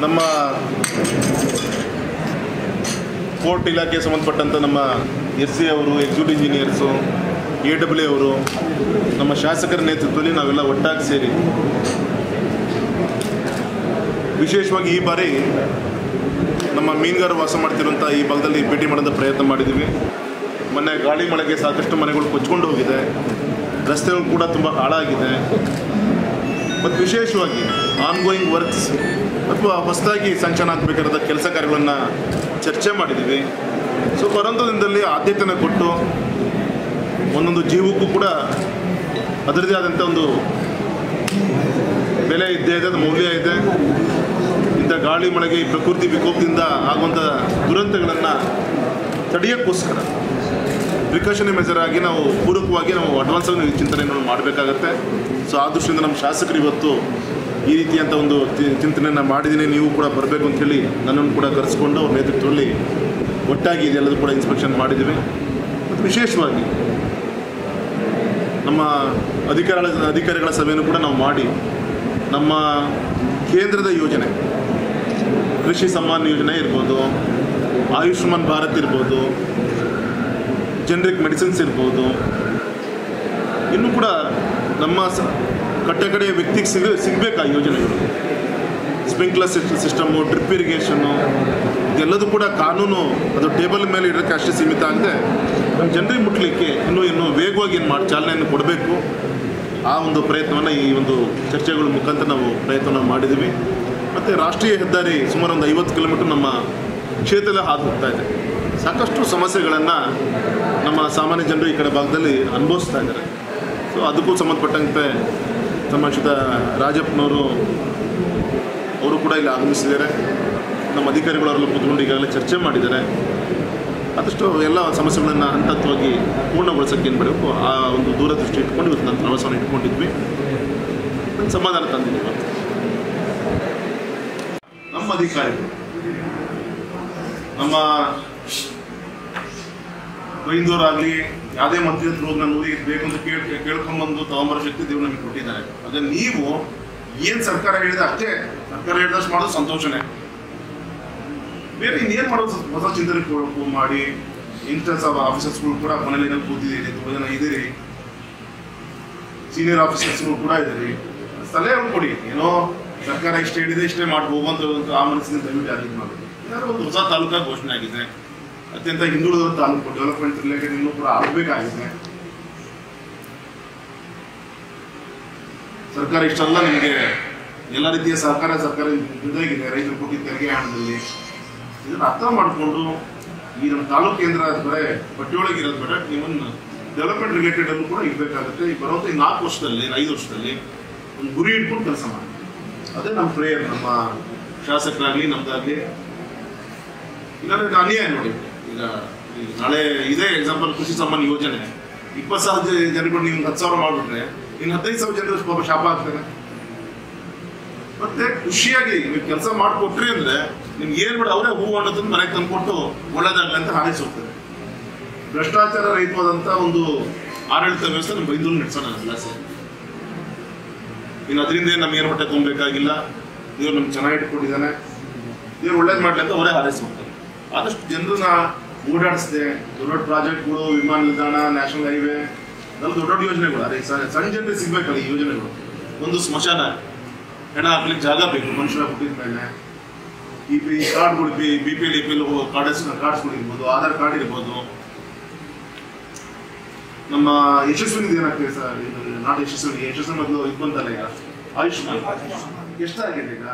ನಮ್ಮ ಪೋರ್ಟ್ ಇಲಾಖೆಗೆ ಸಂಬಂಧಪಟ್ಟಂಥ ನಮ್ಮ ಎಸ್ ಸಿ ಅವರು ಎಕ್ಸಿಕ್ಯೂಟಿವ್ ಇಂಜಿನಿಯರ್ಸು ಎ ಡಬ್ಲ್ಯೂ ಅವರು ನಮ್ಮ ಶಾಸಕರ ನೇತೃತ್ವದಲ್ಲಿ ನಾವೆಲ್ಲ ಒಟ್ಟಾಗಿ ಸೇರಿ ವಿಶೇಷವಾಗಿ ಈ ಬಾರಿ ನಮ್ಮ ಮೀನುಗಾರ ವಾಸ ಮಾಡ್ತಿರುವಂಥ ಈ ಭಾಗದಲ್ಲಿ ಭೇಟಿ ಮಾಡೋದ ಪ್ರಯತ್ನ ಮಾಡಿದ್ದೀವಿ ಮೊನ್ನೆ ಗಾಳಿ ಮಳೆಗೆ ಸಾಕಷ್ಟು ಮನೆಗಳು ಕೊಚ್ಕೊಂಡು ಹೋಗಿದೆ ರಸ್ತೆಗಳು ಕೂಡ ತುಂಬ ಹಾಳಾಗಿದೆ ಮತ್ತು ವಿಶೇಷವಾಗಿ ಆನ್ಗೋಯಿಂಗ್ ವರ್ಕ್ಸ್ ಅಥವಾ ಹೊಸದಾಗಿ ಸ್ಯಾಂಕ್ಷನ್ ಆಗಬೇಕಾದ ಕೆಲಸ ಕಾರ್ಯಗಳನ್ನು ಚರ್ಚೆ ಮಾಡಿದ್ದೀವಿ ಸೊ ಬರೋಂಥ ದಿನದಲ್ಲಿ ಆದ್ಯತೆನ ಕೊಟ್ಟು ಒಂದೊಂದು ಜೀವಕ್ಕೂ ಕೂಡ ಅದರದೇ ಆದಂಥ ಒಂದು ಬೆಲೆ ಇದ್ದೇ ಇದೆ ಅದು ಮೌಲ್ಯ ಇದೆ ಇಂಥ ಗಾಳಿ ಮಳೆಗೆ ಈ ಪ್ರಕೃತಿ ವಿಕೋಪದಿಂದ ಆಗುವಂಥ ದುರಂತಗಳನ್ನು ತಡೆಯೋಕ್ಕೋಸ್ಕರ ಪ್ರಿಕಾಷನಿ ಮೆಜರ್ ಆಗಿ ನಾವು ಪೂರಕವಾಗಿ ನಾವು ಅಡ್ವಾನ್ಸ್ ಆಗಿ ಚಿಂತನೆಯನ್ನು ಮಾಡಬೇಕಾಗತ್ತೆ ಸೊ ಆ ದೃಷ್ಟಿಯಿಂದ ನಮ್ಮ ಶಾಸಕರು ಇವತ್ತು ಈ ರೀತಿಯಂಥ ಒಂದು ಚಿ- ಚಿಂತನೆಯನ್ನು ಮಾಡಿದ್ದೀನಿ ನೀವು ಕೂಡ ಬರಬೇಕು ಅಂತೇಳಿ ನನ್ನನ್ನು ಕೂಡ ಕರೆಸ್ಕೊಂಡು ಅವ್ರ ನೇತೃತ್ವದಲ್ಲಿ ಒಟ್ಟಾಗಿ ಇದೆಲ್ಲದೂ ಕೂಡ ಇನ್ಸ್ಪೆಕ್ಷನ್ ಮಾಡಿದ್ದೀವಿ ಮತ್ತು ವಿಶೇಷವಾಗಿ ನಮ್ಮ ಅಧಿಕಾರಿಗಳ ಅಧಿಕಾರಿಗಳ ಸಭೆಯನ್ನು ಕೂಡ ನಾವು ಮಾಡಿ ನಮ್ಮ ಕೇಂದ್ರದ ಯೋಜನೆ ಕೃಷಿ ಸಮ್ಮಾನ್ ಯೋಜನೆ ಇರ್ಬೋದು ಆಯುಷ್ಮಾನ್ ಭಾರತ್ ಇರ್ಬೋದು ಜನರಿಕ್ ಮೆಡಿಸಿನ್ಸ್ ಇರ್ಬೋದು ಇನ್ನು ಕೂಡ ನಮ್ಮ ಸ ಕಟ್ಟೆ ಕಡೆಯ ವ್ಯಕ್ತಿಗೆ ಸಿಗ ಸಿಗಬೇಕು ಆ ಯೋಜನೆಗಳು ಸ್ಪ್ರಿಂಕ್ಲರ್ ಸಿಸ್ಟಮು ಡ್ರಿಪ್ ಇರಿಗೇಷನ್ನು ಇದೆಲ್ಲದೂ ಕೂಡ ಕಾನೂನು ಅದು ಟೇಬಲ್ ಮೇಲೆ ಇಡೋಕ್ಕೆ ಅಷ್ಟೇ ಸೀಮಿತ ಆಗದೆ ನಮ್ಮ ಜನರಿಗೆ ಮುಟ್ಲಿಕ್ಕೆ ಇನ್ನೂ ಇನ್ನೂ ವೇಗವಾಗಿ ಏನು ಮಾಡಿ ಚಾಲನೆಯನ್ನು ಕೊಡಬೇಕು ಆ ಒಂದು ಪ್ರಯತ್ನವನ್ನು ಈ ಒಂದು ಚರ್ಚೆಗಳ ಮುಖಾಂತರ ನಾವು ಪ್ರಯತ್ನ ಮಾಡಿದ್ದೀವಿ ಮತ್ತು ರಾಷ್ಟ್ರೀಯ ಹೆದ್ದಾರಿ ಸುಮಾರು ಒಂದು ಐವತ್ತು ಕಿಲೋಮೀಟರ್ ನಮ್ಮ ಕ್ಷೇತ್ರದಲ್ಲಿ ಹಾದು ಹೋಗ್ತಾ ಇದೆ ಸಾಕಷ್ಟು ಸಮಸ್ಯೆಗಳನ್ನು ನಮ್ಮ ಸಾಮಾನ್ಯ ಜನರು ಈ ಕಡೆ ಭಾಗದಲ್ಲಿ ಅನುಭವಿಸ್ತಾ ಇದ್ದಾರೆ ಸೊ ಅದಕ್ಕೂ ಸಂಬಂಧಪಟ್ಟಂತೆ ನಮ್ಮ ಶ್ರೀತ ರಾಜಪ್ಪನವರು ಅವರು ಕೂಡ ಇಲ್ಲಿ ಆಗಮಿಸಿದ್ದಾರೆ ನಮ್ಮ ಅಧಿಕಾರಿಗಳು ಅವರೆಲ್ಲ ಕೂತ್ಕೊಂಡು ಈಗಾಗಲೇ ಚರ್ಚೆ ಮಾಡಿದ್ದಾರೆ ಆದಷ್ಟು ಎಲ್ಲ ಸಮಸ್ಯೆಗಳನ್ನು ಹಂತತ್ವವಾಗಿ ಪೂರ್ಣಗೊಳಿಸೋಕ್ಕೆ ಏನು ಮಾಡಬೇಕು ಆ ಒಂದು ದೂರದೃಷ್ಟಿ ಇಟ್ಕೊಂಡು ಇವತ್ತು ನಾನು ಪ್ರವಾಸವನ್ನು ಇಟ್ಕೊಂಡಿದ್ವಿ ಒಂದು ಸಮಾಧಾನ ತಂದಿದ್ದೀವಿ ಇವತ್ತು. ನಮ್ಮ ಅಧಿಕಾರಿಗಳು ನಮ್ಮ ಬೈಂದೂರಾಗಲಿ ಯಾವುದೇ ಮಂತ್ರಿ ಹತ್ರ ಹೋಗಿ ನಾನು ಊರಿಗೆ ಬೇಕು ಅಂತ ಕೇಳ್ ಕೇಳ್ಕೊಂಬಂದು ತಗೊಂಬರೋ ಶಕ್ತಿ ದೇವ್ರು ನಮಗೆ ಕೊಟ್ಟಿದ್ದಾರೆ ಅದೇ ನೀವು ಏನು ಸರ್ಕಾರ ಹೇಳಿದೆ ಅಷ್ಟೇ ಸರ್ಕಾರ ಹೇಳಿದಷ್ಟು ಮಾಡೋದು ಸಂತೋಷನೇ ಬೇರೆ ಇನ್ನೇನು ಮಾಡೋದು ಸ್ವಲ್ಪ ಹೊಸ ಚಿಂತನೆ ಕೊಡಬೇಕು ಮಾಡಿ ಇನ್ಸ್ಟೆನ್ಸ್ ಆಫ್ ಆಫೀಸರ್ಸ್ಗಳು ಕೂಡ ಮನೇಲಿ ಏನೋ ಕೂತಿದ್ದೀರಿ ತುಂಬ ಜನ ಇದ್ದೀರಿ ಸೀನಿಯರ್ ಆಫೀಸರ್ಸ್ಗಳು ಕೂಡ ಇದ್ದೀರಿ ಸಲಹೆ ಕೊಡಿ ಏನೋ ಸರ್ಕಾರ ಇಷ್ಟ ಹೇಳಿದೆ ಇಷ್ಟೇ ಮಾಡಿ ಹೋಗುವಂತ ಒಂದು ಆ ಮನಸ್ಸಿನ ದಯವಿಟ್ಟು ಯಾರಿಗೂ ಮಾಡಿ ಏನಾದ್ರು ಒಂದು ಹೊಸ ತಾಲೂಕಾಗಿ ಘೋಷಣೆ ಆಗಿದೆ ಅತ್ಯಂತ ಹಿಂದುಳಿದ ತಾಲೂಕು ಡೆವಲಪ್ಮೆಂಟ್ ರಿಲೇಟೆಡ್ ಇನ್ನೂ ಕೂಡ ಆಗಬೇಕಾಗಿದೆ ಸರ್ಕಾರ ಇಷ್ಟೆಲ್ಲ ನಿಮಗೆ ಎಲ್ಲ ರೀತಿಯ ಸಹಕಾರ ಸರ್ಕಾರ ಜೊತೆಗಿದೆ ರೈತರು ಕೊಟ್ಟಿದ್ದ ತೆರಿಗೆ ಹಣದಲ್ಲಿ ಇದನ್ನ ಅರ್ಥ ಮಾಡಿಕೊಂಡು ಈ ನಮ್ಮ ತಾಲೂಕು ಕೇಂದ್ರ ಅದು ಬರೇ ಬಟ್ಟೆಯೊಳಗೆ ಇರೋದು ಬೇಡ ನಿಮ್ಮನ್ನು ಡೆವಲಪ್ಮೆಂಟ್ ರಿಲೇಟೆಡ್ ಅಲ್ಲೂ ಕೂಡ ಇರಬೇಕಾಗುತ್ತೆ ಈ ಬರುವಂಥ ಈ ನಾಲ್ಕು ವರ್ಷದಲ್ಲಿ ಐದು ವರ್ಷದಲ್ಲಿ ಒಂದು ಗುರಿ ಇಟ್ಕೊಂಡು ಕೆಲಸ ಮಾಡಿ ಅದೇ ನಮ್ಮ ಪ್ರೇಯರ್ ನಮ್ಮ ಶಾಸಕರಾಗಲಿ ನಮ್ದಾಗಲಿ ಇಲ್ಲಾಂದ್ರೆ ಅನ್ಯಾಯ ನೋಡಿ ಈಗ ಈಗ ನಾಳೆ ಇದೇ ಎಕ್ಸಾಂಪಲ್ ಕೃಷಿ ಸಮ್ಮಾನ್ ಯೋಜನೆ ಇಪ್ಪತ್ತು ಸಾವಿರ ಜನಗಳು ನೀವು ಹತ್ತು ಸಾವಿರ ಮಾಡಿಬಿಟ್ರೆ ಇನ್ನು ಹದಿನೈದು ಸಾವಿರ ಜನರು ಪಾಪ ಶಾಪ ಆಗ್ತಾರೆ ಮತ್ತೆ ಖುಷಿಯಾಗಿ ನೀವು ಕೆಲಸ ಮಾಡಿಕೊಟ್ರಿ ಅಂದ್ರೆ ನಿಮ್ಗೆ ಏನ್ ಬೇಡ ಅವರೇ ಹೂ ಅನ್ನೋದನ್ನ ಮನೆಗೆ ತಂದ್ಕೊಟ್ಟು ಒಳ್ಳೇದಾಗಲಿ ಅಂತ ಹಾರೈಸೋಗ್ತಾರೆ ಭ್ರಷ್ಟಾಚಾರ ರಹಿತವಾದಂತ ಒಂದು ಆಡಳಿತ ವ್ಯವಸ್ಥೆ ನಮ್ಮ ಬೈದೂರು ನಡೆಸೋಣ ಎಲ್ಲ ಸೇರಿ ಇನ್ನು ಅದರಿಂದ ಏನು ನಮ್ಗೆ ಏನು ಹೊಟ್ಟೆ ತುಂಬಬೇಕಾಗಿಲ್ಲ ದೇವ್ರು ನಮ್ಗೆ ಚೆನ್ನಾಗಿ ಇಟ್ಕೊಂಡಿದ್ದಾನೆ ದೇವ್ರು ಒಳ್ಳೇದು ಮಾಡ್ಲಿ ಅಂತ ಅವರೇ ಹಾರೈಸ್ಬಿಡ್ತಾರೆ ಆದಷ್ಟು ಜನರನ್ನ ಓಡಾಡಿಸ್ದೆ ದೊಡ್ಡ ದೊಡ್ಡ ಪ್ರಾಜೆಕ್ಟ್ಗಳು ವಿಮಾನ ನಿಲ್ದಾಣ ನ್ಯಾಷನಲ್ ಹೈವೇ ಅದೆಲ್ಲ ದೊಡ್ಡ ದೊಡ್ಡ ಯೋಜನೆಗಳು ಅದೇ ಸ- ಸಣ್ಣ ಜನರಿಗೆ ಸಿಗ್ಬೇಕಲ್ಲ ಈ ಯೋಜನೆಗಳು ಒಂದು ಸ್ಮಶಾನ ಹೆಣ ಹಾಕ್ಲಿಕ್ಕೆ ಜಾಗ ಬೇಕು ಮನುಷ್ಯರ ಹುಟ್ಟಿದ ಮೇಲೆ ಈ ಪಿ ಕಾರ್ಡ್ಗಳು B B P L E P L cards ಕಾರ್ಡ್ಸ್ಗಳು ಇರ್ಬೋದು ಆಧಾರ್ ಕಾರ್ಡ್ ಇರ್ಬೋದು ನಮ್ಮ ಯಶಸ್ವಿನಿ ಏನಾಗ್ತದೆ ಸರ್ ಇದು ನಾಟ್ ಯಶಸ್ವಿನಿ ಯಶಸ್ವಿನಿ ಮೊದಲು ಇದು ಬಂತಲ್ಲ ಈಗ ಆಯುಷ್ಮಾನ್ ಎಷ್ಟಾಗಿದೆ ಈಗ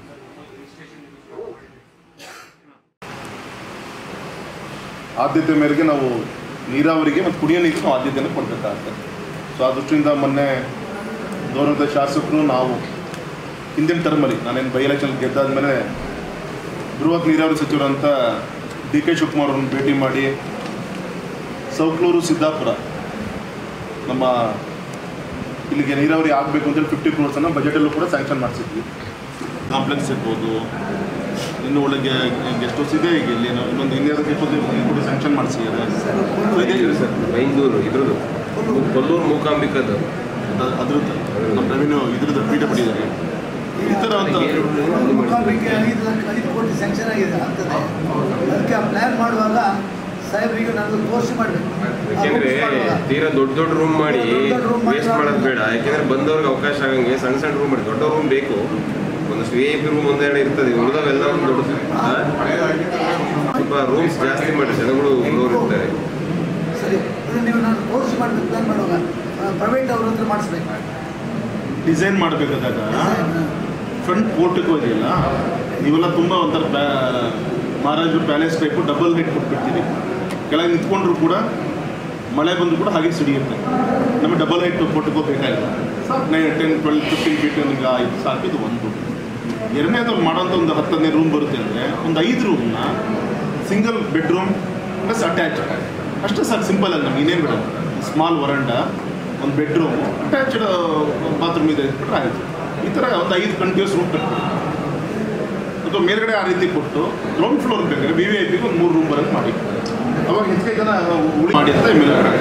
ಆದ್ಯತೆ ಮೇರೆಗೆ ನಾವು ನೀರಾವರಿಗೆ ಮತ್ತು ಕುಡಿಯೋ ನೀರಿಗೆ ನಾವು ಆದ್ಯತೆಯನ್ನು ಕೊಡಬೇಕಾಗ್ತದೆ ಸೊ ಆ ದೃಷ್ಟಿಯಿಂದ ಮೊನ್ನೆ ಗೌರವದ ಶಾಸಕರು ನಾವು ಹಿಂದಿನ ಟರ್ಮಲ್ಲಿ ನಾನೇನು ಬೈ ಎಲೆಕ್ಷನ್ ಗೆದ್ದಾದ್ಮೇಲೆ ಬೃಹತ್ ನೀರಾವರಿ ಸಚಿವರಂತ ಡಿ ಕೆ ಶಿವಕುಮಾರ್ ಅವ್ರನ್ನ ಭೇಟಿ ಮಾಡಿ ಸೌಕ್ಲೂರು ಸಿದ್ದಾಪುರ ನಮ್ಮ ಇಲ್ಲಿಗೆ ನೀರಾವರಿ ಆಗಬೇಕು ಅಂತೇಳಿ ಫಿಫ್ಟಿ ಕ್ರೋರ್ಸನ್ನು ಬಜೆಟಲ್ಲೂ ಕೂಡ ಸ್ಯಾಂಕ್ಷನ್ ಮಾಡಿಸಿದ್ವಿ ಕಾಂಪ್ಲೆಕ್ಸ್ ಇರ್ಬೋದು ಇನ್ನು ಒಳಗೆ ಗೆಸ್ಟ್ ಹೌಸ್ ಇದೆ ಈಗ ಇಲ್ಲಿ ನಾವು ಇನ್ನೊಂದು ಇಂಡಿಯಾದ ಗೆಸ್ಟ್ ಹೌಸ್ ಕೂಡ ಸ್ಯಾಂಕ್ಷನ್ ಮಾಡಿಸಿ ಇದು ಸರ್ ಬೈಂದೂರು ಇದ್ರದ್ದು ಕೊಲ್ಲೂರು ಮೂಕಾಂಬಿಕದ್ದು ಅದ್ರದ್ದು ನಮ್ಮ ರೆವಿನ್ಯೂ ಇದ್ರದ್ದು ಪಿ ಡಬ್ಲ್ಯೂ ಇದೆ ಈ ಥರ ಅಂತ ಮುಖಾಂಬಿಕೆ ಐದು ಲಕ್ಷ ಐದು ಕೋಟಿ ಸ್ಯಾಂಕ್ಷನ್ ಆಗಿದೆ ಆಗ್ತದೆ ಅದಕ್ಕೆ ಆ ಪ್ಲ್ಯಾನ್ ಮಾಡುವಾಗ ಸಾಹೇಬರಿಗೆ ನಾನು ತೋರಿಸಿ ಮಾಡಬೇಕು ಯಾಕೆಂದ್ರೆ ತೀರಾ ದೊಡ್ಡ ದೊಡ್ಡ ರೂಮ್ ಮಾಡಿ ದೊಡ್ಡ ದೊಡ್ಡ room ಮಾಡಿ ವೇಸ್ಟ್ ಮಾಡೋದು ಬೇಡ ಯಾಕೆಂದ್ರೆ ಬಂದವ್ರಿಗೆ ಅವಕಾಶ ಆಗಂಗೆ ಸಣ್ಣ ಸಣ್ಣ ರೂಮ್ ಮಾಡಿ ದೊಡ್ಡ ರೂಮ್ ಬೇಕು ಒಂದಷ್ಟು ವಿ ಐ ಪಿ ರೂಮ್ ಒಂದೆರಡು ಇರ್ತದೆ ಉಳಿದವೆಲ್ಲ ದೊಡ್ಡ ಸ್ವಲ್ಪ ರೂಮ್ಸ್ ಜಾಸ್ತಿ ಮಾಡಿ ಜನಗಳು ಉಳಿದವ್ರು ಇರ್ತಾರೆ ಸರಿ ಅದು ನೀವು ನಾನು ತೋರಿಸಿ ಮಾಡಬೇಕು ಪ್ಲ್ಯಾನ್ ಮಾಡುವಾಗ ಪ್ರೈವೇಟ್ ಅವ್ರ ಹತ್ರ ಮಾಡಿಸ್ಬೇಕು ಡಿಸೈನ್ ಮಾಡಬೇಕಾದಾಗ ಫ್ರಂಟ್ ಪೋರ್ಟಿಗೆ ಇದೆಯಲ್ಲ ನೀವೆಲ್ಲ ತುಂಬ ಒಂಥರ ಪ್ಯಾ ಮಹಾರಾಜರು ಪ್ಯಾಲೇಸ್ ಟೈಪು ಡಬಲ್ ಹೈಟ್ ಕೊಟ್ಬಿಡ್ತೀರಿ ಕೆಳಗೆ ನಿಂತ್ಕೊಂಡ್ರು ಕೂಡ ಮಳೆ ಬಂದರೂ ಕೂಡ ಹಾಗೆ ಸಿಡಿಯುತ್ತೆ ನಮಗೆ ಡಬಲ್ ಹೈಟ್ ಪೋರ್ಟಿಗೋ ಬೇಕಾಗಿಲ್ಲ ನೈ ಟೆನ್ ಟ್ವೆಲ್ ಫಿಫ್ಟೀನ್ ಫೀಟ್ ನಿಮಗೆ ಆಯ್ತು ಸಾಕು ಇದು ಒಂದು ಎರಡನೇದು ಮಾಡೋಂಥ ಒಂದು ಹತ್ತು ಹದಿನೈದು ರೂಮ್ ಬರುತ್ತೆ ಅಂದರೆ ಒಂದು ಐದು ರೂಮ್ನ ಸಿಂಗಲ್ ಬೆಡ್ರೂಮ್ ಪ್ಲಸ್ ಅಟ್ಯಾಚ್ ಅಷ್ಟೇ ಸಾಕು ಸಿಂಪಲ್ ಆಗಿ ನಮ್ಗೆ ಇನ್ನೇನು ಬೇಡ ಸ್ಮಾಲ್ ವರಂಡ ಒಂದು ಬೆಡ್ರೂಮ್ ಅಟ್ಯಾಚ್ಡ್ ಬಾತ್ರೂಮ್ ಇದೆ ಬಿಟ್ರೆ ಆಯಿತು ಈ ಥರ ಒಂದು ಐದು ಕಂಟಿನ್ಯೂಸ್ ರೂಮ್ ಕಟ್ಬಿಡಿ ಅಥವಾ ಮೇಲ್ಗಡೆ ಆ ರೀತಿ ಕೊಟ್ಟು ಗ್ರೌಂಡ್ ಫ್ಲೋರ್ ಬೇಕಾದ್ರೆ ವಿ ವಿ ಐ ಪಿಗೆ ಒಂದು ಮೂರು ರೂಮ್ ಬರೋದು ಮಾಡಿ ಅವಾಗ ಹೆಚ್ಚಿಗೆ ಜನ ಉಳಿ ಮಾಡಿ ಅಂತ ಮೇಲ್ಗಡೆ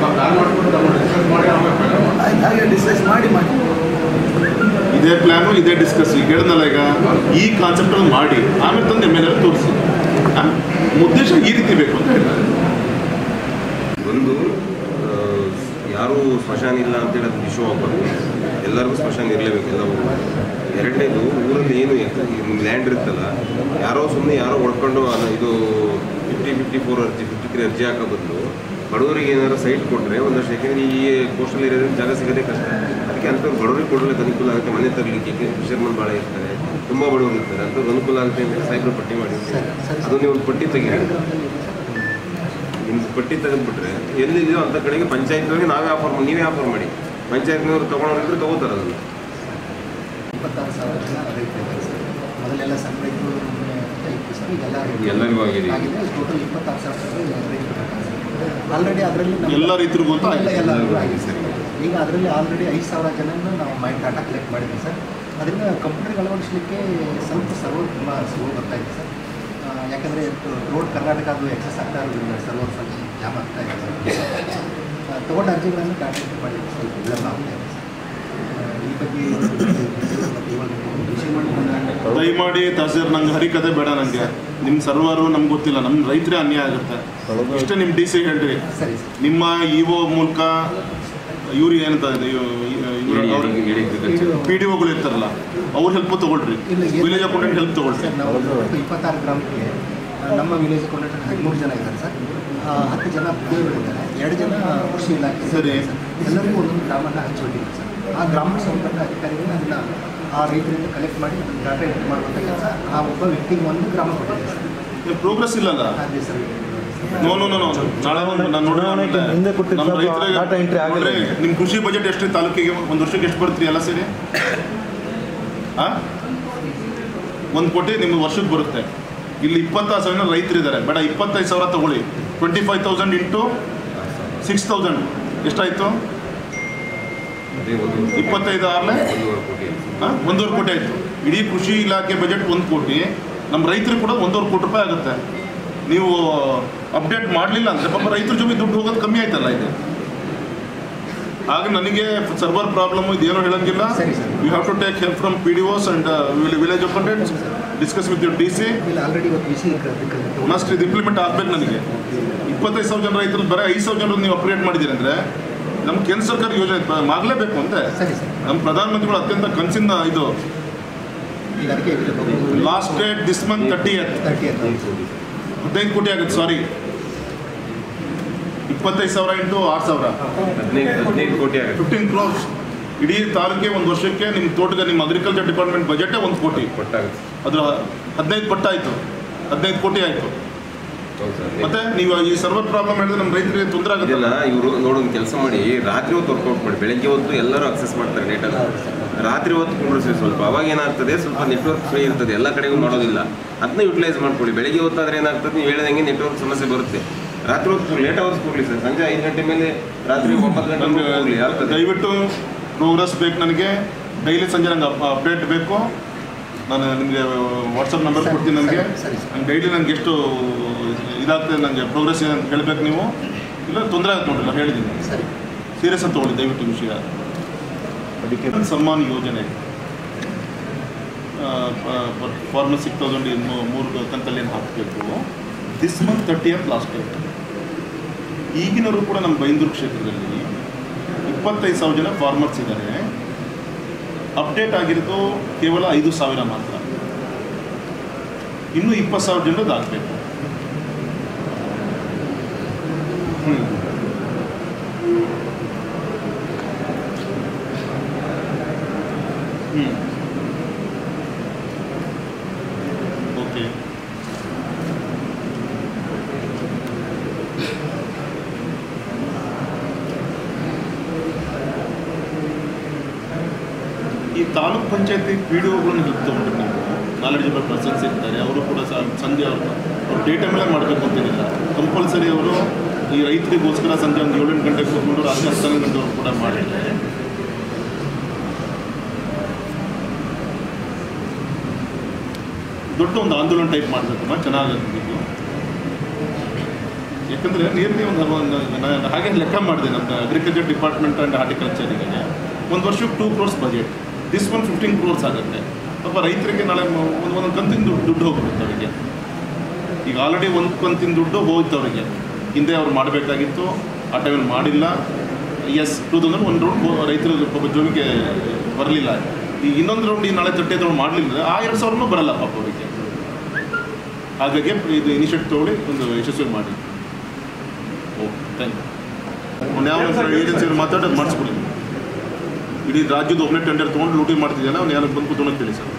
ಆಯ್ತು ಹಾಗೆ ಡಿಸ್ಕಸ್ ಮಾಡಿ ಮಾಡಿ ಇದೇ ಪ್ಲ್ಯಾನು ಇದೇ ಡಿಸ್ಕಸ್ ಈಗ ಹೇಳಿದ್ನಲ್ಲ ಈಗ ಈ ಕಾನ್ಸೆಪ್ಟಲ್ಲಿ ಮಾಡಿ ಆಮೇಲೆ ತಂದು ಎಮ್ ಎಲ್ ಎಲ್ ತೋರಿಸಿ ಆ, ಉದ್ದೇಶ ಈ ರೀತಿ ಬೇಕು ಅಂತ ಹೇಳ್ತಾರೆ ಒಂದು ಆ, ಯಾರೂ ಸ್ಮಶಾನ ಇಲ್ಲ ಅಂತೇಳಿ ಅದು ವಿಶ್ವ ಆಗ್ಬಾರ್ದು ಎಲ್ಲರಿಗೂ ಸ್ಮಶಾನ ಇರಲೇಬೇಕು ಎಲ್ಲ ಊರು ಎರಡನೇದು ಊರಲ್ಲಿ ಏನು ಲ್ಯಾಂಡ್ ಇರುತ್ತಲ್ಲ ಯಾರೋ ಸುಮ್ಮನೆ ಯಾರೋ ಹೊಡ್ಕೊಂಡು ಅದು- ಇದು ಫಿಫ್ಟಿ ಫಿಫ್ಟಿ ಫೋರ್ ಅರ್ಜಿ ಫಿಫ್ಟಿ ತ್ರೀ ಅರ್ಜಿ ಹಾಕೋ ಬದಲು ಬಡವರಿಗೆ ಏನಾದ್ರು ಸೈಟ್ ಕೊಟ್ಟರೆ ಒಂದಷ್ಟು ಯಾಕೆಂದರೆ ಈ ಕೋಸ್ಟಲ್ ಏರಿಯಾದಲ್ಲಿ ಜಾಗ ಸಿಗೋದೇ ಕಷ್ಟ ಅದಕ್ಕೆ ಅಂಥವ್ರು ಬಡವರಿಗೆ ಕೊಡಲಿಕ್ಕೆ ಅನುಕೂಲ ಆಗುತ್ತೆ ಮನೆ ತರಲಿಕ್ಕೆ ಫಿಶರ್ಮನ್ ಭಾಳ ಇರ್ತಾರೆ ತುಂಬ ಬಡವರು ಇರ್ತಾರೆ ಅಂಥವ್ರು ಅನುಕೂಲ ಆಗುತ್ತೆ ಅಂತ ಸಾಹೇಬ್ರು ಪಟ್ಟಿ ಮಾಡಿ ಅದು ನೀವು ಒಂದು ಪಟ್ಟಿ ತೆಗೀರಿ ನಿಮ್ದು ಪಟ್ಟಿ ತೆಗೆದ್ಬಿಟ್ರೆ ಎಲ್ಲಿದೆಯೋ ಅಂಥ ಕಡೆಗೆ ಪಂಚಾಯತ್ನವ್ರಿಗೆ ನಾವೇ ಆಫರ್ ಮಾಡಿ ನೀವೇ ಆಫರ್ ಮಾಡಿ ಪಂಚಾಯತ್ನವ್ರು ತೊಗೊಳೋರಿದ್ರೆ ತೊಗೋತಾರೆ ಅದನ್ನು ಇಪ್ಪತ್ತಾರು ಸಾವಿರ ಜನ ರೈತರಿದ್ದಾರೆ ಸರ್ ಮೊದಲೆಲ್ಲ ಸಣ್ಣ ರೈತರು ಅಂತ ಇತ್ತು ಸರ್ ಈಗೆಲ್ಲ ರೈತರು ಎಲ್ಲರಿಗೂ ಆಗಿದೆ. ಆಗಿದೆ ಟೋಟಲ್ ಇಪ್ಪತ್ತಾರು ಸಾವಿರ ರೈತರು ಆಲ್ರೆಡಿ ಅದರಲ್ಲಿ ನಮ್ಮ- ಎಲ್ಲ ರೈತರಿಗೂ ಅಂತ ಎಲ್ಲ ಆಗಿದೆ. ಎಲ್ಲರಿಗೂ ಆಗಿದೆ ಸರ್ ಈಗ ಅದರಲ್ಲಿ ಆಲ್ರೆಡಿ ಐದು ಸಾವಿರ ಜನನ ನಾವು ಮೈಂಡ್ ಡಾಟಾ ಕಲೆಕ್ಟ್ ಮಾಡಿದ್ವಿ ಸರ್ ಅದರಿಂದ ಕಂಪ್ಯೂಟರ್ಗೆ ಅಳವಡಿಸಲಿಕ್ಕೆ ಸ್ವಲ್ಪ ಸರ್ವರ್ ತುಂಬ ಸ್ಲೋ ಬರ್ತಾ ಇದೆ ಸರ್ ಆ, ಯಾಕಂದರೆ ರೋಡ್ ಕರ್ನಾಟಕ ಅದು ಎಕ್ಸಸ್ ಆಗ್ತಾ ಇರೋದ್ರಿಂದ ಸರ್ವರ್ ಸ್ವಲ್ಪ ಜಾಮ್ ಆಗ್ತಾ ಇದೆ ಸರ್ ಆ, ತಗೊಂಡ ಅರ್ಜಿಗಳನ್ನು ಡಾಟಾ ಎಂಟ್ರಿ ಮಾಡಲಿಕ್ಕೆ ಸ್ವಲ್ಪ ವಿಳಂಬ ಆಗ್ತಾ ಇದೆ ಸರ್ ಆ, ಈ ಬಗ್ಗೆ ಮತ್ತೆ ಇವಾಗ ಕೃಷಿ ಮಾಡಿ ದಯಮಾಡಿ ತಹಸೀಲ್ ನಂಗೆ ಹರಿಕತೆ ಬೇಡ ನನಗೆ ನಿಮ್ಮ ಸರ್ವರು ನಮ್ಗೆ ಗೊತ್ತಿಲ್ಲ ನಮ್ಮ ರೈತರೇ ಅನ್ಯಾಯ ಆಗುತ್ತೆ ಇಷ್ಟೇ ನಿಮ್ಮ ಡಿ ಸಿ ಹೇಳ್ರಿ ಸರಿ ಸರ್ ನಿಮ್ಮ ಇ ಒ ಮೂಲಕ ಇವ್ರು ಏನಂತ ಪಿ ಡಿ ಒಗಳು ಇರ್ತಾರಲ್ಲ ಅವ್ರ ಹೆಲ್ಪ್ ತಗೊಳ್ರಿ ಇಲ್ಲ, ಏನು- ವಿಲೇಜ್ ಅಕೌಂಟೆಂಟ್ ಹೆಲ್ಪ್ ತಗೊಳ್ರಿ ಸರ್ ನಾವು ಒಟ್ಟು ಇಪ್ಪತ್ತಾರು ಗ್ರಾಮಕ್ಕೆ ಆ, ನಮ್ಮ ವಿಲೇಜ್ ಕೊಂಡಕ್ಟರ್ ಹದಿಮೂರು ಜನ ಇದ್ದಾರೆ ಸರ್ ಆ, ಹತ್ತು ಜನ ಇದ್ದಾರೆ ಎರಡು ಜನ ಕೃಷಿ ಇಲಾಖೆ ಸರಿ. ಸರ್ ಎಲ್ಲರಿಗೂ ಒಂದೊಂದು ಗ್ರಾಮನ ಹಂಚಿಬಿಟ್ಟಿದ್ದಾರೆ ಸರ್ ಆ ಗ್ರಾಮಕ್ಕೆ ಸಂಬಂಧಪಟ್ಟ ಅಧಿಕಾರಿಗಳು ಅದನ್ನ ಆ ರೈತರಿಂದ ಕಲೆಕ್ಟ್ ಮಾಡಿ ಅದನ್ನ ಡಾಟಾ ಎಂಟ್ರಿ ಮಾಡುವಂಥ ಕೆಲಸ ಆ ಒಬ್ಬ ವ್ಯಕ್ತಿಗೆ ಒಂದು ಗ್ರಾಮ ಕೊಟ್ಟಿದೆ ಸರ್ ಪ್ರೋಗ್ರೆಸ್ ಇಲ್ಲಲ್ಲ ಅದೇ sir no no no no ನಾಳೆ ಒಂದು ನಾನು ನೋಡೋಣ ಚುನಾವಣೆಗೆ ಹಿಂದೆ ಕೊಟ್ಟಿದ್ದು ನಮ್ಮ ಸ್ವಲ್ಪ ರೈತರಿಗೆ data entry ಆಗಿಲ್ಲ. ನೋಡ್ರಿ, ನಿಮ್ಮ ಕೃಷಿ ಬಜೆಟ್ ಎಷ್ಟು ತಾಲೂಕಿಗೆ ಒಂದು ವರ್ಷಕ್ಕೆ ಎಷ್ಟು ಬರ್ತೀರಿ ಎಲ್ಲ ಸೇರಿ ಆ ಒಂದು ಕೋಟಿ ನಿಮ್ಮ ವರ್ಷಕ್ಕೆ ಬರುತ್ತೆ ಇಲ್ಲಿ ಇಪ್ಪತ್ತಾರು ಸಾವಿರ ರೈತರಿದ್ದಾರೆ ಬೇಡ ಇಪ್ಪತ್ತೈದು ಸಾವಿರ ತಗೊಳ್ಳಿ twenty five thousand into six thousand ಎಷ್ಟಾಯಿತು ಅದೇ ಒಂದು ಇಪ್ಪತ್ತೈದು ಆರ್ಲೆ ಒಂದೂವರೆ ಕೋಟಿ ಆ, ಒಂದೂವರೆ ಕೋಟಿ ಆಯಿತು ಇಡೀ ಕೃಷಿ ಇಲಾಖೆ ಬಜೆಟ್ ಒಂದು ಕೋಟಿ ನಮ್ಮ ರೈತರಿಗೆ ಕೂಡ ಒಂದೂವರೆ ಕೋಟಿ ರೂಪಾಯಿ ಆಗುತ್ತೆ ನೀವು ಅಪ್ಡೇಟ್ ಮಾಡಲಿಲ್ಲ ಅಂದರೆ ಪಾಪ ರೈತರ ಜೊತೆ ದುಡ್ಡು ಹೋಗೋದು ಕಮ್ಮಿ ಆಯ್ತಲ್ಲ ಇದು ಆಗ ನನಗೆ ಸರ್ವರ್ ಪ್ರಾಬ್ಲಮ್ ಇದೇನೋ ಹೇಳಂಗಿಲ್ಲ ಸರಿ, sir. You have to take help from P D Os and village accountants discuss with your D C ಇಲ್ಲ ಆಲ್ರೆಡಿ ಇವತ್ತು ಬಿಸಿ ಮಸ್ಟ್ ಇದು ಇಂಪ್ಲಿಮೆಂಟ್ ಆಗ್ಬೇಕು ನನಗೆ ಇಪ್ಪತ್ತೈದು ಸಾವಿರ ಜನ ರೈತರು ಬರೀ ಐದು ಸಾವಿರ ಜನರು ನೀವು ಅಪ್ಗ್ರೇಡ್ ಮಾಡಿದ್ದೀರಿ ಅಂದರೆ ನಮ್ಮ ಕೇಂದ್ರ ಸರ್ಕಾರ ಯೋಜನೆ ಆಗಲೇಬೇಕು ಅಂತೆ ಸರಿ ಸರ್ ನಮ್ಮ ಪ್ರಧಾನಮಂತ್ರಿಗಳು ಅತ್ಯಂತ ಕನಸಿನ ಇದು ಈಗ ಅದಕ್ಕೆ last date this month thirty thirty ಹದಿನೈದು ಕೋಟಿ ಆಗುತ್ತೆ ಸಾರಿ ಇಪ್ಪತ್ತೈದು ಸಾವಿರ ಇಂಟು ಆರು ಸಾವಿರ ಹದಿನೈದು ಹದಿನೈದು ಕೋಟಿ ಆಗುತ್ತೆ ಫಿಫ್ಟೀನ್ ಕ್ರೋರ್ಸ್ ಇಡೀ ತಾಲೂಕಿಗೆ ಒಂದು ವರ್ಷಕ್ಕೆ ನಿಮ್ಮ ತೋಟಕ್ಕೆ ನಿಮ್ಮ ಅಗ್ರಿಕಲ್ಚರ್ ಡಿಪಾರ್ಟ್ಮೆಂಟ್ ಬಜೆಟೇ ಒಂದು ಕೋಟಿ ಕೊಟ್ಟಾಗುತ್ತೆ ಅದ್ರ ಹದಿನೈದು ಪಟ್ಟಾಯಿತು ಹದಿನೈದು ಕೋಟಿ ಆಯಿತು ಹೌದು ಸರ್ ಮತ್ತೆ ನೀವು ಈ ಸರ್ವರ್ ಪ್ರಾಬ್ಲಮ್ ಹೇಳಿದ್ರೆ ನಮ್ಮ ರೈತರಿಗೆ ತೊಂದರೆ ಆಗುತ್ತೆ ಇದನ್ನ ಇವರು ನೋಡೋದು ಕೆಲಸ ಮಾಡಿ ರಾತ್ರಿ ಹೊತ್ತು ವರ್ಕೌಟ್ ಮಾಡಿ ಬೆಳಗ್ಗೆ ಹೊತ್ತು ಎಲ್ಲರೂ ಅಕ್ಸೆಸ್ ಮಾಡ್ತಾರೆ ನೆಟ್ಟಲ್ಲಿ ರಾತ್ರಿ ಹೊತ್ತು ಕುಂಡ್ರಿಸಿ ಸ್ವಲ್ಪ ಅವಾಗ ಏನಾಗ್ತದೆ ಸ್ವಲ್ಪ ನೆಟ್ವರ್ಕ್ ಫ್ರೀ ಇರ್ತದೆ ಎಲ್ಲ ಕಡೆಗೂ ಮಾಡೋದಿಲ್ಲ ಅದನ್ನ ಯುಟಿಲೈಸ್ ಮಾಡ್ಕೊಳ್ಳಿ ಬೆಳಗ್ಗೆ ಹೊತ್ತಾದ್ರೆ ಏನಾಗ್ತದೆ ನೀವು ಹೇಳಿದಂಗೆ ನೆಟ್ವರ್ಕ್ ಸಮಸ್ಯೆ ಬರುತ್ತೆ ರಾತ್ರಿ ಹೊತ್ತು ಲೇಟ್ ಅವರ್ಸ್ ಕೊಡಲಿ ಸರ್ ಸಂಜೆ ಐದು ಗಂಟೆ ಮೇಲೆ ರಾತ್ರಿ ಒಂಬತ್ತು ಗಂಟೆ ನಮ್ಗೆ ಹೋಗ್ಲಿ ಆಗ್ತದೆ ದಯವಿಟ್ಟು ಪ್ರೋಗ್ರೆಸ್ ಬೇಕು ನನಗೆ ಡೈಲಿ ಸಂಜೆ ನಂಗೆ ಅಪ್ಡೇಟ್ ಬೇಕು ನಾನು ನಿಮಗೆ ವಾಟ್ಸಪ್ ನಂಬರ್ ಕೊಡ್ತೀನಿ ನನಗೆ ಸರಿ, ಸರಿ. ನಂಗೆ ಡೈಲಿ ನನಗೆ ಎಷ್ಟು ಇದಾಗ್ತದೆ ನನಗೆ ಪ್ರೋಗ್ರೆಸ್ ಏನಂತ ಹೇಳಬೇಕು ನೀವು ಇಲ್ಲ ತೊಂದರೆ ಆಗುತ್ತೆ ನೋಡ್ರಿ ನಾನು ಹೇಳಿದ್ದೀನಿ ಸರಿ ಸೀರಿಯಸ್ ಅಂತ ತೊಗೊಳ್ಳಿ ದಯವಿಟ್ಟು ವಿಷಯ ಅದಕ್ಕೆ ಸನ್ಮಾನ್ ಯೋಜನೆ ಫಾರ್ಮರ್ ಸಿಕ್ಸ್ ತೌಸಂಡ್ ಮೂರು ಕಂತಲ್ಲಿ ಏನು ಹಾಕಬೇಕು ದಿಸ್ ಮಂತ್ ತರ್ಟಿ ಅಂತ ಲಾಸ್ಟ್ ಡೇಟ್ ಈಗಿನವರು ಕೂಡ ನಮ್ಮ ಬೈಂದೂರು ಕ್ಷೇತ್ರದಲ್ಲಿ ಇಪ್ಪತ್ತೈದು ಸಾವಿರ ಜನ ಫಾರ್ಮರ್ಸ್ ಇದ್ದಾರೆ ಅಪ್ಡೇಟ್ ಆಗಿರೋದು ಕೇವಲ ಐದು ಸಾವಿರ ಮಾತ್ರ ಇನ್ನೂ ಇಪ್ಪತ್ತು ಸಾವಿರ ಜನರದ್ದು ಆಗಬೇಕು ಹ್ಞೂ ಹ್ಞೂ ಓಕೆ ಈ ತಾಲೂಕ್ ಪಂಚಾಯತಿ ಪಿ ಡಿ ಒಗಳನ್ನ ಹೆಲ್ಪ್ ತೊಗೊಂಡ್ರೆ ನೀವು ನಾಲೆಡ್ಜಬಲ್ ಪರ್ಸನ್ಸ್ ಇರ್ತಾರೆ ಅವರು ಕೂಡ ಸ- ಸಂಜೆ ಅವರು ಅವ್ರು ಡೇ ಟೈಮಲ್ಲೇ ಮಾಡಬೇಕು ಅಂತಿರಲಿಲ್ಲ ಕಂಪಲ್ಸರಿ ಅವರು ಈ ರೈತರಿಗೋಸ್ಕರ ಸಂಜೆ ಒಂದು ಏಳೆಂಟು ಗಂಟೆಗೆ ಕೂತ್ಕೊಂಡು ರಾತ್ರಿ ಹತ್ತೊಂದು ಗಂಟೆವರೆಗೂ ಕೂಡ ಮಾಡಿದರೆ ದೊಡ್ಡ ಒಂದು ಆಂದೋಲನ ಟೈಪ್ ಮಾಡಬೇಕಮ್ಮ ಚೆನ್ನಾಗುತ್ತೆ ಇದು ಯಾಕಂದರೆ ನಿಯರ್ಲಿ ಒಂದು ಒಂದು ನಾನು ಹಾಗೆ ಲೆಕ್ಕ ಮಾಡಿದೆ ನಮ್ಮ ಅಗ್ರಿಕಲ್ಚರ್ ಡಿಪಾರ್ಟ್ಮೆಂಟ್ ಆ್ಯಂಡ್ ಹಾರ್ಟಿಕಲ್ಚರಿಗೆ ಒಂದು ವರ್ಷಕ್ಕೆ two crores budget this one fifteen crores ಆಗುತ್ತೆ ಪಾಪ ರೈತರಿಗೆ ನಾಳೆ ಮ- ಒಂದು ಒಂದೊಂದು ಕಂತಿನ ದುಡ್ಡು ದುಡ್ಡು ಹೋಗ್ಬಿಡುತ್ತೆ ಅವರಿಗೆ ಈಗ ಆಲ್ರೆಡಿ ಒಂದು ಕಂತಿನ ದುಡ್ಡು ಹೋಯ್ತು ಅವರಿಗೆ ಹಿಂದೆ ಅವ್ರು ಮಾಡಬೇಕಾಗಿತ್ತು ಆ ಟೈಮಲ್ಲಿ ಮಾಡಿಲ್ಲ ಎಸ್ ಟೂ ತೌಸಂಡ್ ಒಂದು ರೌಂಡ್ ರೈತರ ಪಾಪ ಜೋಬಿಗೆ ಬರಲಿಲ್ಲ ಈಗ ಇನ್ನೊಂದು ರೌಂಡ್ ಈ ನಾಳೆ ತಟ್ಟೆ ತಗೊಂಡು ಮಾಡಲಿಲ್ಲ ಆ ಎರಡು ಸಾವಿರನೂ ಬರಲ್ಲ ಪಾಪ ಅವರಿಗೆ ಹಾಗಾಗಿ ಇದು ಇನಿಷಿಯೇಟಿವ್ ತೊಗೊಳ್ಳಿ ಒಂದು ಯಶಸ್ವಿ ಮಾಡಿ ಓಕೆ ಥ್ಯಾಂಕ್ ಯು ಯಾವ ಏಜೆನ್ಸಿಯವ್ರು ಮಾತಾಡೋದು ಮಾಡಿಸ್ಕೊಡಿ ಇಡೀ ರಾಜ್ಯದ ಒಬ್ಬನೇ ಟೆಂಡರ್ ತೊಗೊಂಡು ಲೂಟಿ ಮಾಡ್ತಿದ್ದಲ್ಲ ಅವ್ನು ಯಾರು ಬಂದು ಕೂತ್ಕೊಂಡು ಕೇಳಿ ಸರ್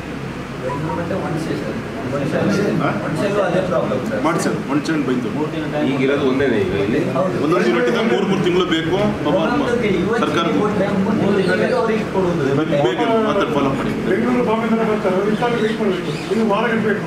ಅದೇ ಪ್ರಾಬ್ಲಮ್ ಸರ್ ಮಾಡಿ ಸರ್ ಮನುಷ್ಯ ಬೈತು ಈಗಿರೋದು ಒಂದೇನೆ ಈಗ ಇಲ್ಲಿ ಒಂದೊಂದು ಯೂನಿಟ್ ಮೂರು ಮೂರು ತಿಂಗಳು ಬೇಕು ಪಾಪ ಸರ್ಕಾರ ಅವ್ರಿಗೆ ಕೊಡುವುದು ಬೇಗ ಮಾತಾಡಿ ಫಾಲೋ ಮಾಡಿ ಬೆಂಗಳೂರು ಬಾಂಬೆಯಿಂದ ಬರ್ತಾರೆ ಅವ್ರು ಇಷ್ಟಾಗಿ ವೇಟ್ ಮಾಡಬೇಕು ಇನ್ನು ವಾರ ಬೇಕು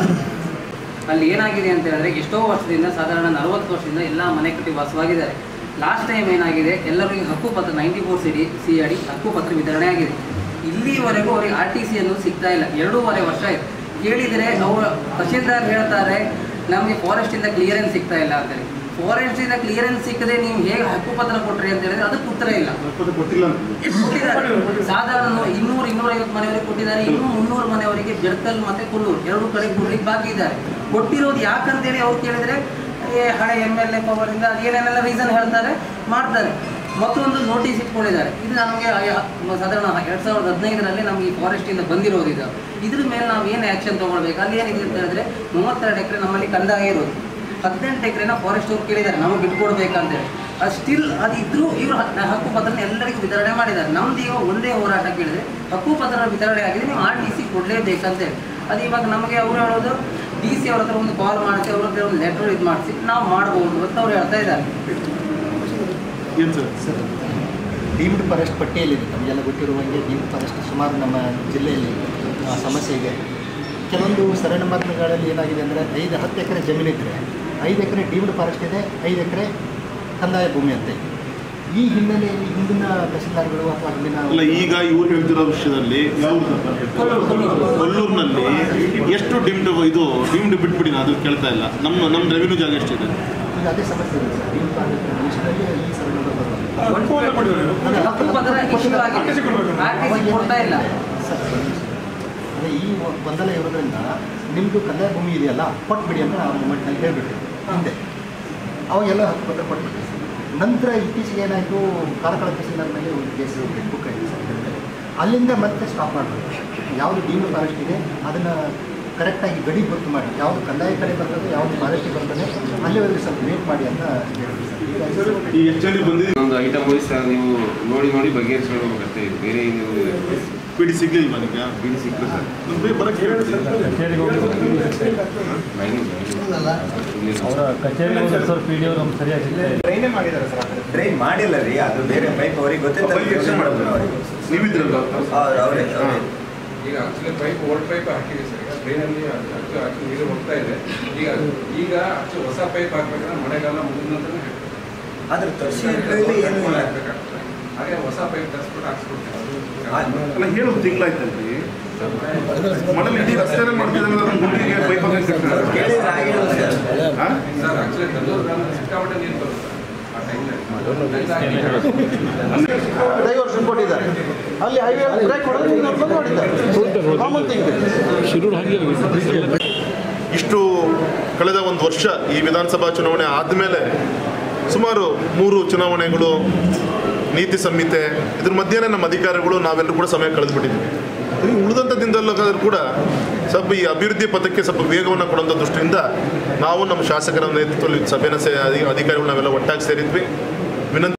ಅಲ್ಲಿ ಏನಾಗಿದೆ ಅಂತ ಹೇಳಿದ್ರೆ ಎಷ್ಟೋ ವರ್ಷದಿಂದ ಸಾಧಾರಣ ನಲವತ್ತು ವರ್ಷದಿಂದ ಎಲ್ಲ ಮನೆ ಕಟ್ಟಿ ವಾಸವಾಗಿದ್ದಾರೆ ಲಾಸ್ಟ್ ಟೈಮ್ ಏನಾಗಿದೆ ಎಲ್ಲರಿಗೂ ಹಕ್ಕುಪತ್ರ ninety four C D C ಅಡಿ ಹಕ್ಕುಪತ್ರ ವಿತರಣೆ ಆಗಿದೆ ಇಲ್ಲಿವರೆಗೂ ಅವರಿಗೆ ಆರ್ ಟಿ ಸಿ ಅನ್ನೋದು ಸಿಗ್ತಾ ಇಲ್ಲ ಎರಡೂವರೆ ವರ್ಷ ಆಯಿತು ಕೇಳಿದರೆ ಅವರು ತಹಶೀಲ್ದಾರ್ ಹೇಳ್ತಾರೆ ನಮಗೆ ಫಾರೆಸ್ಟಿಂದ ಕ್ಲಿಯರೆನ್ಸ್ ಸಿಗ್ತಾ ಇಲ್ಲ ಅಂತೇಳಿ ಫಾರೆಸ್ಟಿಂದ ಕ್ಲಿಯರೆನ್ಸ್ ಸಿಕ್ಕದೆ ನೀವು ಹೇಗೆ ಹಕ್ಕುಪತ್ರ ಕೊಟ್ರಿ ಅಂತ ಹೇಳಿದ್ರೆ ಅದಕ್ಕೆ ಉತ್ತರ ಇಲ್ಲ ಕೊಟ್ಟಿಲ್ಲ ಅಂತ ಕೊಟ್ಟಿದ್ದಾರೆ ಸಾಧಾರಣ ಇನ್ನೂರು ಇನ್ನೂರೈವತ್ತು ಮನೆಯವರಿಗೆ ಕೊಟ್ಟಿದ್ದಾರೆ ಇನ್ನೂ ಮುನ್ನೂರು ಮನೆಯವರಿಗೆ ಜಡ್ಕಲ್ ಮತ್ತೆ ಕುಲ್ಲೂರು ಎರಡು ಕಡೆ ಕೊಡ್ಲಿಕ್ಕೆ ಬಾಕಿ ಇದ್ದಾರೆ ಕೊಟ್ಟಿರೋದು ಯಾಕಂತೇಳಿ ಅವ್ರು ಕೇಳಿದ್ರೆ ಏ ಹಳೆ ಎಮ್ ಎಲ್ ಎ ಪವರಿಂದ ಅದೇನೇನೆಲ್ಲ ರೀಸನ್ ಹೇಳ್ತಾರೆ ಮಾಡ್ತಾರೆ ಮತ್ತೊಂದು ನೋಟಿಸ್ ಇಟ್ಕೊಂಡಿದ್ದಾರೆ ಇದು ನಮಗೆ ಸಾಧಾರಣ ಎರಡು ಸಾವಿರದ ಹದಿನೈದರಲ್ಲಿ ನಮಗೆ ಈ ಫಾರೆಸ್ಟಿಂದ ಬಂದಿರೋದು ಇದು ಇದ್ರ ಮೇಲೆ ನಾವು ಏನು ಆ್ಯಕ್ಷನ್ ತೊಗೊಳ್ಬೇಕು ಅಲ್ಲಿ ಏನಿದೆ ಅಂತ ಹೇಳಿದ್ರೆ ಮೂವತ್ತೆರಡು ಎಕರೆ ನಮ್ಮಲ್ಲಿ ಕಂದಾಯ ಇರೋದು ಹದಿನೆಂಟು ಎಕರೆನ ಫಾರೆಸ್ಟ್ ಅವ್ರು ಕೇಳಿದ್ದಾರೆ ನಮಗೆ ಬಿಟ್ಕೊಡ್ಬೇಕಂತೇಳಿ ಅದು ಸ್ಟಿಲ್ ಅದು ಇದ್ರೂ ಇವರು ಹಕ್ಕುಪತ್ರನ ಎಲ್ಲರಿಗೂ ವಿತರಣೆ ಮಾಡಿದ್ದಾರೆ ನಮ್ದು ಈಗ ಒಂದೇ ಹೋರಾಟ ಕೇಳಿದ್ರೆ ಹಕ್ಕುಪತ್ರ ವಿತರಣೆ ಆಗಿದೆ ನೀವು ಆರ್ ಟಿ ಸಿ ಕೊಡಲೇಬೇಕಂತೇಳಿ ಅದು ಇವಾಗ ನಮಗೆ ಅವ್ರು ಹೇಳೋದು ಡಿ ಸಿ ಅವ್ರ ಹತ್ರ ಒಂದು ಕಾಲ್ ಮಾಡಿಸಿ ಅವ್ರ ಹತ್ರ ಒಂದು ಲೆಟರ್ ಇದು ಮಾಡಿಸಿ ನಾವು ಮಾಡ್ಬೋದು ಅಂತ ಅವ್ರು ಹೇಳ್ತಾ ಇದ್ದಾರೆ ಏನು ಸರ್ ಸರ್ ಡೀಮ್ಡ್ ಫಾರೆಸ್ಟ್ ಪಟ್ಟಿಯಲ್ಲಿದೆ ನಮಗೆಲ್ಲ ಗೊತ್ತಿರುವಂಗೆ ಡೀಮ್ಡ್ ಫಾರೆಸ್ಟ್ ಸುಮಾರು ನಮ್ಮ ಜಿಲ್ಲೆಯಲ್ಲಿ ಆ, ಸಮಸ್ಯೆ ಇದೆ ಕೆಲವೊಂದು ಸರಳ ಮಾರ್ಗಗಳಲ್ಲಿ ಏನಾಗಿದೆ ಅಂದರೆ ಐದು ಹತ್ತು ಎಕರೆ ಜಮೀನಿದ್ದರೆ ಐದು ಎಕರೆ ಡೀಮ್ಡ್ ಫಾರೆಸ್ಟ್ ಇದೆ ಐದು ಎಕರೆ ಕಂದಾಯ ಭೂಮಿ ಅಂತೆ ಈ ಹಿನ್ನೆಲೆಯಲ್ಲಿ ಹಿಂದಿನ ತಹಸೀಲ್ದಾರ್ಗಳು ಅಥವಾ ಹಿಂದಿನ ಅಲ್ಲ ಈಗ ಇವ್ರು ಹೇಳ್ತಿರೋ ವಿಷಯದಲ್ಲಿ ಯಾವ ಕೊಲ್ಲೂರಿನಲ್ಲಿ ಎಷ್ಟು ಡಿಮ್ಡ್ ಇದು ಡಿಮ್ಡ್ ಬಿಟ್ಬಿಡಿ ನಾನು ಅದು ಕೇಳ್ತಾ ಇಲ್ಲ ನಮ್ಮ ನಮ್ಮ ರೆವಿನ್ಯೂ ಜಾಗ ಎಷ್ಟಿದೆ ಈಗ ಅದೇ ಸಮಸ್ಯೆ ಇದೆ ಸರ್ ಡೀಮ್ಡ್ ಫಾರೆಸ್ಟ್ ವಿಷಯದಲ್ಲಿ ಈ ಸರಳ ಅನುಕೂಲ ಮಾಡಿದ್ದಾರೆ ಹಕ್ಕುಪತ್ರ ಇಶ್ಯೂ ಆಗಿದೆ ಆರ್ ಟಿ ಸಿ ಕೊಡ್ತಾ ಇಲ್ಲ ಸರ್ ಒಂದು ನಿಮಿಷ. ಅದೇ ಈ ಒ- ಗೊಂದಲ ಇರೋದ್ರಿಂದ ನಿಮ್ಮದು ಕಂದಾಯ ಭೂಮಿ ಇದೆಯಲ್ಲ ಕೊಟ್ಬಿಡಿ ಅಂತ ಆ ಮೂಮೆಂಟ್ನಲ್ಲಿ ಹೇಳಿಬಿಟ್ರು ಹಿಂದೆ ಅವಾಗೆಲ್ಲ ಹಕ್ಕುಪತ್ರ ಕೊಟ್ಬಿಟ್ರಿ ಸರ್ ನಂತರ ಇತ್ತೀಚೆಗೆ ಏನಾಯಿತು ಕಾರ್ಕಳ ತಹಸೀಲ್ದಾರ್ ಮೇಲೆ ಒಂದು ಕೇಸ್ ಬುಕ್ ಆಯಿತು ಸರ್ ಇದ್ರ ಮೇಲೆ. ಅಲ್ಲಿಂದ ಮತ್ತೆ ಸ್ಟಾಪ್ ಮಾಡಬೇಕು ಯಾವುದು ಡೀಮ್ಡ್ ಫಾರೆಸ್ಟ್ ಇದೆ ಅದನ್ನು ಕರೆಕ್ಟಾಗಿ ಗಡಿ ಗೊತ್ತು ಮಾಡಿ ಯಾವುದು ಕಂದಾಯ ಕಡೆ ಬರ್ತದೆ ಯಾವುದು ಫಾರೆಸ್ಟಿಗೆ ಬರ್ತದೆ ಅಲ್ಲಿವರೆಗೆ ಸ್ವಲ್ಪ ವೇಟ್ ಮಾಡಿ ಅಂತ ಹೇಳಿದ್ರು ಸರ್ ಹೀಗಾಗಿ ಈ ಎಚ್ ಬಂದಿದೆ ಒಂದು ಐಟಮ್ ವೈಸ್ ನೀವು ನೋಡಿ ನೋಡಿ ಬಗೆಹರಿಸ್ಕೊಳ್ಬೇಕಷ್ಟೇ ಇದು ಬೇರೆ ಏನು ಪಿಡಿ ಸಿಗ್ಲಿಲ್ವಾ ನಿಮಗೆ ಬಿಡಿ ಸಿಕ್ಕರು ಸರ್ ನಮ್ಗೆ ಬರಕ್ಕೆ ಹೇಳ್ತೀವಿ ಅವರ ಕಚೇರಿ ಹೋದ್ರೆ ಸರ್ ಪಿ ಡಿ ನಮ್ಗೆ ಸರಿಯಾಗಿ ಸಿಗ್ತಾ ಇಲ್ಲ. ಟ್ರೈನೇ ಮಾಡಿದ್ದಾರೆ ಸರ್ ಟ್ರೈನ್ ಮಾಡಿಲ್ಲ ರೀ ಅದು ಬೇರೆ ಪೈಪ್ ಅವ್ರಿಗೆ ಗೊತ್ತಿಲ್ಲ ಮಾಡಿದ್ರು ಅವ್ರಿಗೆ ನೀವಿದ್ರಲ್ಲ ಅವ್ರು ಅವರೇ ಅವರೇ ಈಗ ಆಕ್ಚುಲಿ ಪೈಪ್ ಓಲ್ಡ್ ಪೈಪ್ ಹಾಕಿದೆ ಸರ್ ಈಗ ಟ್ರೈನಲ್ಲಿ ಅಚ್ಚು ಅಚ್ಚು ನೀರು ಹೋಗ್ತಾ ಇದೆ ಈಗ ಈಗ ಅಚ್ಚು ಹೊಸ ಪೈಪ್ ಹಾಕ್ಬೇಕಂದ್ರೆ ಮಳೆಗಾಲ ಮುಗಿದ ನಂತರ ಆದ್ರೆ ತರ್ಸಿ ಕೈಲಿ ಏನೂ ಇಲ್ಲ ಹಾಗೆ ಹೊಸ ಪೈಪ್ ತರಿಸ್ಬಿಟ್ಟು ಹಾಕ್ಸ್ಬಿಡ್ತೀವಿ ಅಲ್ಲ ಹೇಳೋದು ತಿಂಗಳಾಯ್ತಲ್ರಿ ಮನೇಲಿ ಇಡೀ ರಸ್ತೆನೇ ಮಾಡ್ತಿದ್ದಾನೆ ನಾನು ಗುಂಡಿಗೆ ಪೈಪ್ ಅವ್ರು ಕೇಳಿದ್ರೆ ಆಗಿಲ್ಲ ಸರ್ ಸರ್ ಆಕ್ಚುಲಿ ಕಲ್ಲೂರು ಗ್ರಾಮದಲ್ಲಿ ಸಿಕ್ಕಾಪಟ್ಟೆ ನೀರು ಬರುತ್ತೆ ಆ ಟೈಮ್ನಲ್ಲಿ ಡೈವರ್ಷನ್ ಕೊಟ್ಟಿದ್ದಾರೆ ಅಲ್ಲಿ ಹೈವೇ ಬ್ರೇಕ್ ಹೊಡೆದ್ರೆ ನೀವು ನಡ್ಕೊಂಡು ಹೊಡಿತಾರೆ ಕಾಮನ್ ಥಿಂಗ್ ಇಷ್ಟು ಕಳೆದ ಒಂದು ವರ್ಷ ಈ ವಿಧಾನಸಭಾ ಚುನಾವಣೆ ಆದಮೇಲೆ ಸುಮಾರು ಮೂರು ಚುನಾವಣೆಗಳು ನೀತಿ ಸಂಹಿತೆ ಇದ್ರ ಮಧ್ಯೆನೇ ನಮ್ಮ ಅಧಿಕಾರಿಗಳು ನಾವೆಲ್ಲರೂ ಕೂಡ ಸಮಯ ಕಳೆದುಬಿಟ್ಟಿದ್ದೀವಿ ಇನ್ನು ಉಳಿದಂಥ ದಿನದಲ್ಲಾದ್ರೂ ಕೂಡ ಸ್ವಲ್ಪ ಈ ಅಭಿವೃದ್ಧಿ ಪಥಕ್ಕೆ ಸ್ವಲ್ಪ ವೇಗವನ್ನು ಕೊಡುವಂಥ ದೃಷ್ಟಿಯಿಂದ ನಾವು ನಮ್ಮ ಶಾಸಕರ ನೇತೃತ್ವದಲ್ಲಿ ಸಭೆನ ಸೇ ಅಧಿಕಾರಿಗಳು ನಾವೆಲ್ಲ ಒಟ್ಟಾಗಿ ಸೇರಿದ್ವಿ ವಿನಂತಿ